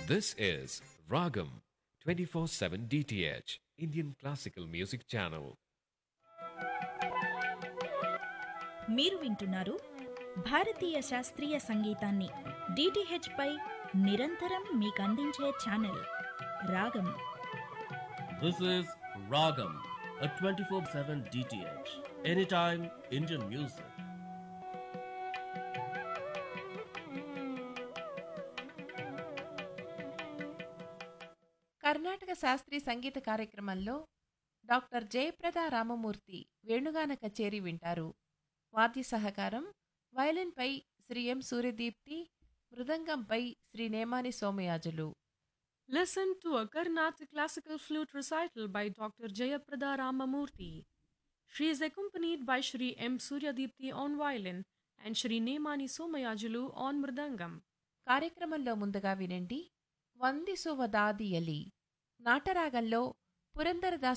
This is Ragam 24 7 DTH, Indian Classical Music Channel. మీరు వింటున్నారు భారతీయ శాస్త్రీయ సంగీతాన్ని డిటిహెచ్ పై నిరంతరం మీకందించే channel Ragam This is Ragam, a 24 7 DTH. Anytime Indian music. Karnataka శాస్త్రీయ సంగీత కార్యక్రమంలో డాక్టర్ జయప్రద రామమూర్తి వేణుగాన కచేరీ వింటారు వాద్య సహకారం వయలిన్పై శ్రీ ఎం సూర్యదీప్తి మృదంగంపై Shri Nemani Somayajulu Listen to a Carnatic classical flute recital by Dr. Jayaprada Ramamurthy. She is accompanied by Shri M. Suryadipti on violin and Shri Nemani Somayajulu on mridangam. కార్యక్రమంలో ముందుగా వినండి వంది సువదాదియలి నాటరాగంలో పురందరదాస్